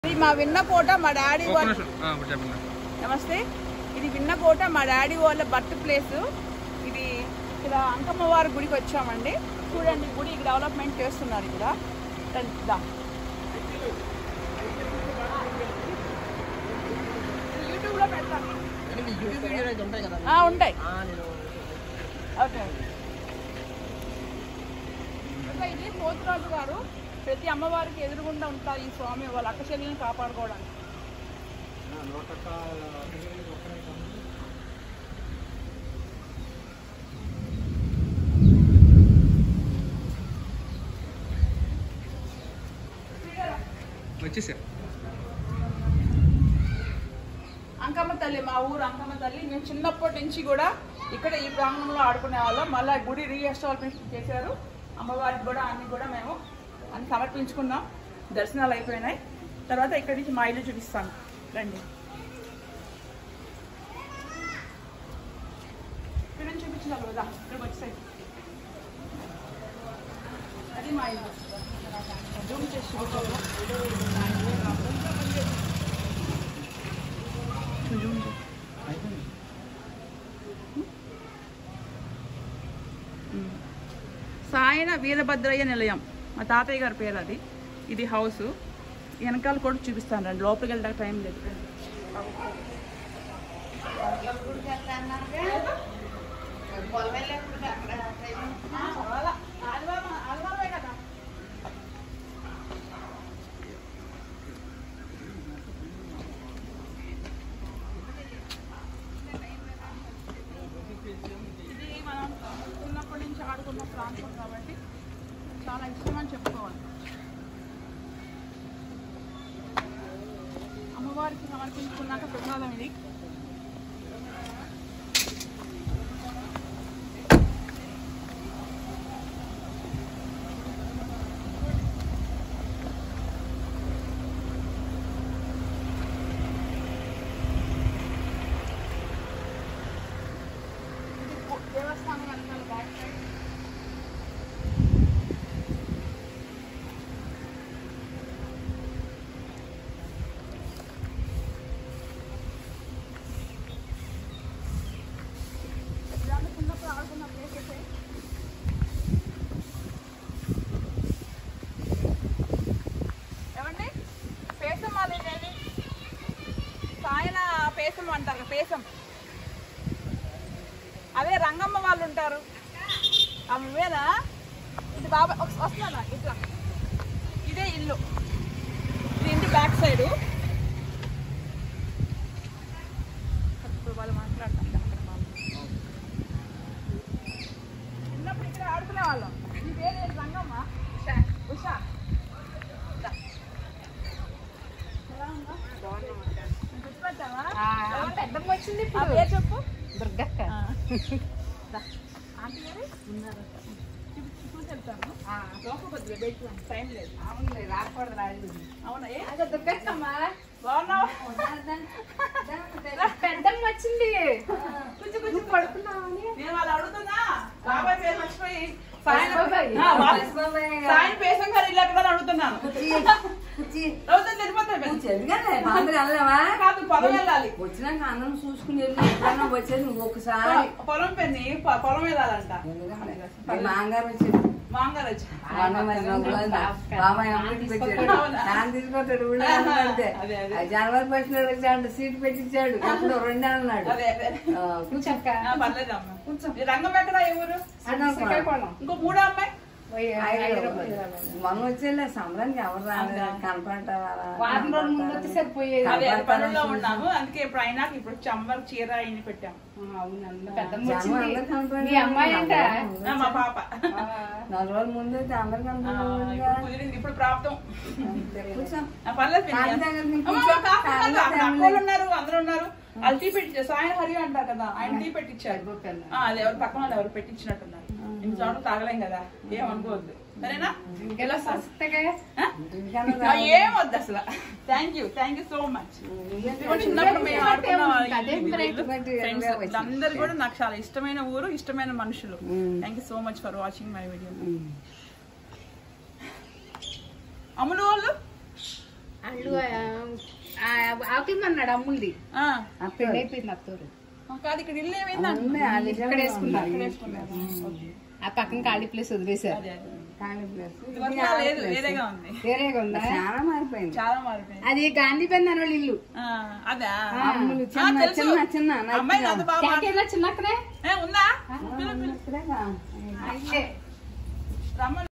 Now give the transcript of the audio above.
ఇది మా విన్నపోట మా డాడీ ఒక్క వాళ్ళ నిమిషం ఆ, ఇప్పుడు చెప్పండి నమస్తే ఇది విన్నపోట మా డాడీ వాళ్ళ బర్త్ ప్లేస్ ఇది ఇక్కడ అంకమ్మ వారి గుడికి వచ్చామండి చూడండి గుడి డెవలప్మెంట్ చేస్తున్నారు ఇక్కడ రండి, దా. ఇది యూట్యూబ్లో పెడతాను యూట్యూబ్ వీడియోలు అయితే ఉంటాయి కదా ఆ, ఉంటాయి ఆ, నేను ఓకే ఇంకా ఇది పోతురాజు గారు ప్రతి అమ్మవారికి ఎదురుగుండా ఉంటారు ఈ స్వామి వాళ్ళ అక్క చెల్లెల్ని కాపాడుకోవడానికి వచ్చేసా అంకమ్మ తల్లి మా ఊరు అంకమ్మ తల్లి మేము చిన్నప్పటి నుంచి కూడా ఇక్కడ ఈ ప్రాంగణంలో ఆడుకునే వాళ్ళం మళ్ళీ గుడి రీఎస్టాబ్లిష్మెంట్ చేశారు అమ్మవారికి కూడా అన్ని కూడా మేము అన్ని సమర్పించుకున్నాం దర్శనాలు అయిపోయినాయి తర్వాత ఇక్కడి నుంచి మా ఇల్లు చూపిస్తాను రండి ఇక్కడ నుంచి చూపించినారు కదా ఇక్కడికి వచ్చాయి అది మా ఇల్లు జూమ్ చేసి చూపించాలి. జూమ్ చేసి. సాయన వీరభద్రయ్య నిలయం మా తాతయ్య గారి పేరు అది ఇది హౌస్ వెనకాల కూడా చూపిస్తాను రండి లోపలికి వెళ్ళడానికి టైం లేదు ఇది మనం చిన్నప్పటి నుంచి ఆడుకున్న ప్రాంతం కాబట్టి చాలా ఇష్టం అని చెప్పుకోవాలి అమ్మవారికి సమర్పించుకున్నాక ప్రసాదం ఇది ఇది దేవస్థానం వెనకాల బ్యాక్ సైడ్ ఇలాంటి చిన్నప్పుడు ఆడుకున్న ప్లేసెస్ ఏమండి పేసం వాళ్ళు ఇదేంటి సాయన పేసం అంటారు పేసం అదే రంగమ్మ వాళ్ళు ఉంటారు ఆమెనా ఇది బాబా ఒక- వస్తున్నానా ఇట్లా ఇదే ఇల్లు ఇది ఇంటి బ్యాక్ సైడు ఇప్పుడు వాళ్ళు మాట్లాడతాం అక్కడ వాళ్ళు. చిన్నప్పుడు ఇక్కడ ఆడుకునే వాళ్ళం నీ పేరు ఏంటి రంగమ్మ ఉషా ఉషా దా. ఎలా ఉందా? నేను గుర్తుపట్టావా? పెద్దమ్మ వచ్చింది ఆ పేరు చెప్పు దుర్గక్క దా. ఆంటీ గారు చూపి- చూపెడతాను లోపల పెట్టు టైం లేదు అవునులే రాకూడదు రాదు అవునా ఏ అదే దుర్గక్కమ్మా బాగున్నావా పెద్దమ్మ వచ్చింది నువ్వు పడుకున్నావని నేను వాళ్ళు అడుగుతున్నా బాబాయ్ పేరు మర్చిపోయి సాయన బాబాయ్. ఆ, వాళ్ళ- సాయన పేసం గారు ఇల్లు ఎక్కడ అడుగుతున్నాను రోజు తెలిపోతాయి కాదు పొలం వెళ్ళాలి వచ్చినాక అన్నం చూసుకుని వెళ్ళి ఎప్పుడైనా వచ్చేది నువ్వు ఒకసారి పొలం పెన్ని పొ- పొలం వెళ్ళాలంట మీ మాంగారు వచ్చేది మాంగారు వచ్చి అన్నం మరి నాకు కూడా బాబాయ్ అమ్మకి పెట్టాడు నాన్న తీసుకొస్తాడు ఊళ్ళో పెడితే అదే, అదే. ఆ జనవరి ఫస్ట్ వచ్చాడు సీట్ పెట్టించాడు ఎప్పుడు రెండు అన్నాడు అదే అదే ఆ, కూర్చోక్క ఆ, పర్లేదు అమ్మ ఈ రంగం ఎక్కడ ఏ ఊరు శ్రీకాకుళం ఇంకో మూడో అమ్మాయి మనం వచ్చేలే సమరానికి ఎవరు రాలేదు కనపడతారా వారం రోజుల ముందు వచ్చి సరిపోయేది అదే అదే పనుల్లో ఉన్నాము అందుకే ఇప్పుడు అయినా ఇప్పుడు చమ్మర్ చీర ఇన్ని పెట్టాం అవునండి పెద్దమ్మ జనం వచ్చింది అందరూ కనపడారు. మీ అమ్మాయి అంట ఆ, మా పాప నాలుగు రోజుల ముందు అయితే అందరు ఆ, కనపడారు ఇప్పుడు కుదిరింది ఇప్పుడు ప్రాప్తం కూర్చో ఆ, పర్లేదు పిన్ని. కాఫీ తాగండి, అమ్మ, కూర్చో. కాఫీ కాదు, ఫ్యామిలీ, అక్కడ ఫ్యామిలీ. అక్కోళ్ళు ఉన్నారు అందరూ ఉన్నారు వాళ్ళు టీ పెట్టించారు సాయం హరి అంటారు కదా ఆయన టీ పెట్టించారు ఆ, అదే ఎవరు పక్కన వాళ్ళు ఎవరు పెట్టించినట్టున్నారు ఇంత చోట తాగలేం కదా ఏమనుకోవద్దు సరేనా ఎలా వస్తగా ఆ? ఆ, ఏం వద్దు అసలు thank you thank you so much చిన్నప్పుడు మేము ఆడుకున్న అదే ఇల్లు, friends, వీళ్ళందరూ కూడా నాకు చాలా ఇష్టమైన ఊరు ఇష్టమైన మనుషులు thank you so much for watching my video Ammulu వాళ్ళు వాళ్ళు ఆకిందన్నాడు అమ్ముంది ఆ, పెళ్ళి అయిపోయింది అత్తూరు కాదు ఇక్కడ ఇల్లు ఏమైందంట ఉంది, అది ఇక్కడ వేసుకున్నారు ఇక్కడ వేసుకున్నారు. ఆ పక్కన ఖాళీ ప్లేస్ వదిలేశారు అదే, అదే. ఖాళీ ప్లేస్. ఇది వరకు అలా లేదు వేరేగా ఉంది వేరేగా ఉందా చాలా మారిపోయింది చాలా మారిపోయింది అది గాంధీ పెన్ అనే వాళ్ళ ఇల్లు ఆ, అదా అమ్ములు ఆ, చిన్న తెలుసు. చిన్న చిన్న అమ్మాయి నాతో బాగా మాట్లా- ప్యాకేజ్లో చిన్నక్కనే ఏ, ఉందా నచ్చిగా ఇల్లే రమ్మని